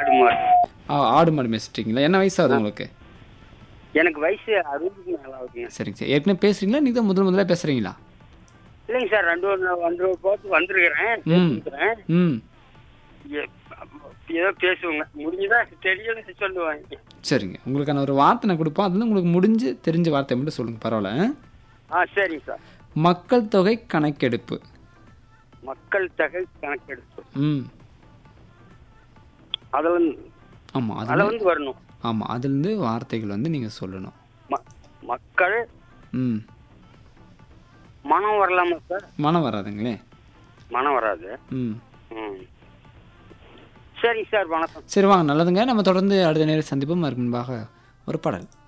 ஆடு மாடு ஆ, ஆடு மாடு மேய்ச்சிட்டிங்களா என்ன வயசு ஆகுது உங்களுக்கு எனக்கு வயசு அறுபதுக்கு மேல ஆகுதுங்க சரிங்க சார் ஏற்கனவே பேசுறீங்களா நீங்கள் தான் முதல் முதல்ல பேசுகிறீங்களா இல்லைங்க சார் ரெண்டு ஒரு ரெண்டு ஒரு போட்டு வந்திருக்கிறேன் ம். பேசிக்கிறேன் ம் ஏ- ஏதோ பேசுவோங்க முடிஞ்சதா தெரியல சொல்லுவாங்க சரிங்க உங்களுக்கான ஒரு வார்த்தை நான் கொடுப்போம் அதுல உங்களுக்கு முடிஞ்சு தெரிஞ்ச வார்த்தை மட்டும் சொல்லுங்கள் பரவாயில்ல ஆ சரிங்க சார் மக்கள் தொகை கணக்கெடுப்பு மக்கள் தொகை கணக்கெடுப்பு ம் அதுல வந்து ஆமாம் அதுல அதில் வந்து வரணும் ஆமாம் அதுலேருந்து வார்த்தைகள் வந்து நீங்கள் சொல்லணும் ம- மக்கள் ம் மனம் வரலாமா சார் மனம் வராதுங்களே மனம் வராது ம் ம் சரிங்க சார் வணக்கம் சரி வாங்க நல்லதுங்க நம்ம தொடர்ந்து அடுத்த நேரம் சந்திப்போம் அதற்கு முன்பாக ஒரு பாடல்